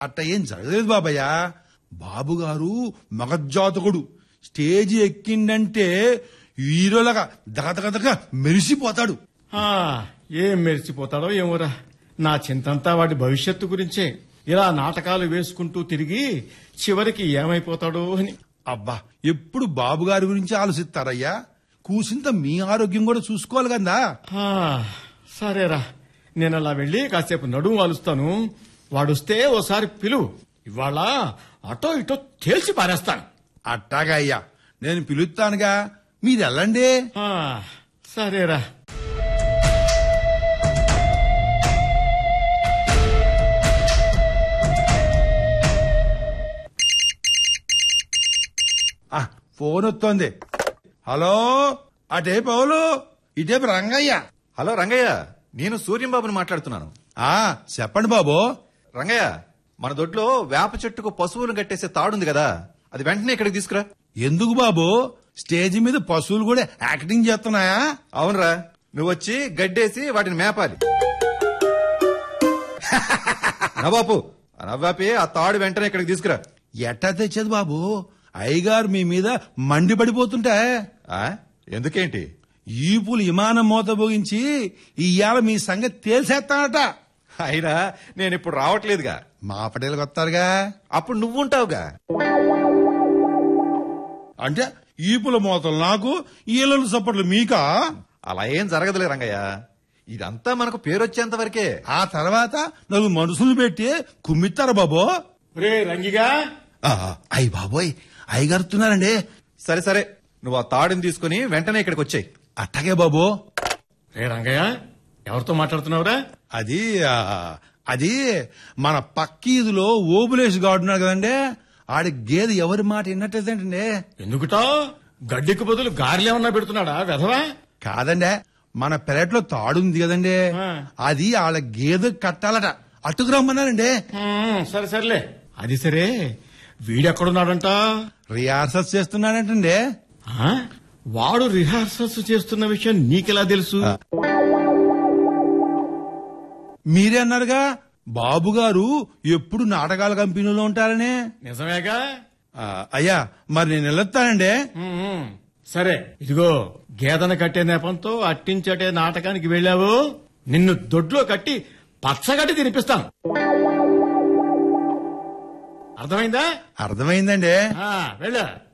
అట్ట ఏం జరగలేదు బాబయ్య బాబుగారు మగజాతకుడు స్టేజ్ ఎక్కిండంటే హీరోలాగా దగదగదగ మెరిసిపోతాడు ఆ, ఏం మెరిసిపోతాడో ఏమోరా నా చింతంతా వాడి భవిష్యత్తు గురించే ఇలా నాటకాలు వేసుకుంటూ తిరిగి చివరికి ఏమైపోతాడో అని అబ్బా ఎప్పుడు బాబుగారి గురించి ఆలోచిస్తారయ్యా కూసింత మీ ఆరోగ్యం కూడా చూసుకోవాలి కదా ఆ, సరేరా నేను అలా వెళ్ళి కాసేపు నడుము వాలుస్తాను వాడొస్తే ఓసారి పిలువు ఇవాళ అటో ఇటో తేల్చి పారేస్తాను అట్టాగా అయ్యా నేను పిలుస్తానుగా మీరు వెళ్ళండి ఆ, సరేరా ఆ, ఫోన్ వస్తోంది హలో అటే పౌలు ఇటేపు రంగయ్య హలో రంగయ్య నేను సూర్యంబాబుని మాట్లాడుతున్నాను ఆ చెప్పండి బాబు రంగయ్య మన దొడ్లో వేప చెట్టుకు పశువులు కట్టేసే తాడుంది కదా అది వెంటనే ఇక్కడికి తీసుకురా ఎందుకు బాబు స్టేజ్ మీద పశువులు కూడా యాక్టింగ్ చేస్తున్నాయా అవునరా నువ్వు వచ్చి గడ్డేసి వాటిని మేపాలి నవాపు నవ్వాపి ఆ తాడు వెంటనే ఇక్కడికి తీసుకురా ఎట్టా తెచ్చేది బాబు అయ్యగారు మీ మీద మండిపడిపోతుంటే ఆ? ఎందుకేంటి ఈపులు విమానం మోత భోగించి ఇవాళ మీ సంగతి తేల్చేస్తానట అయినా నేను ఇప్పుడు రావట్లేదుగా మా పటేలకు వస్తారుగా అప్పుడు నువ్వుంటావుగా అంటే ఈపుల మోతలు నాకు ఈలలు సప్పట్లు మీకా అలా ఏం జరగదులే రంగయ్య ఇదంతా మనకు పేరొచ్చేంత వరకే ఆ తర్వాత నలుగురు మనుషులు పెట్టి కుమ్మిస్తారా బాబు రే రంగిగా ఆ, అయ్ బాబోయ్ అయ్యగారుతున్నారండి సరే సరే నువ్వు ఆ తాడుని తీసుకుని వెంటనే ఇక్కడికి వచ్చాయి అట్టగే బాబు రే రంగయ్య ఎవరితో మాట్లాడుతున్నావురా అది ఆ, అది మన పక్కీదులో ఓబులేష్ గాడున్నాడు కదండి ఆడి గేదె ఎవరి మాట విన్నట్టేదండి ఎందుకుటో గడ్డికి బదులు గారెలేమన్నా పెడుతున్నాడా వెధవా కాదండి మన పెరట్లో తాడుంది కదండి ఆ. అది వాళ్ళ గేదె కట్టాలట అట్టుకు రమ్మన్నారండి హ్మ్, సరే సర్లే అది సరే వీడెక్కడున్నాడంట రిహార్సల్స్ చేస్తున్నాడంటండి ఆ? వాడు రిహార్సల్స్ చేస్తున్న విషయం నీకెలా తెలుసు మీరే అన్నారుగా బాబు గారు ఎప్పుడు నాటకాల కంపెనీలో ఉంటారని నిజమేగా ఆ, అయ్యా మరి నేను వెళ్ళొస్తానండి హ్మ్, సరే ఇదిగో గేదెను కట్టే నేపంతో అట్టించటే నాటకానికి వెళ్ళావు నిన్ను దొడ్లో కట్టి పచ్చగడ్డి తినిపిస్తాను అర్థమైందా అర్థమైందండి ఆ, వెళ్ళు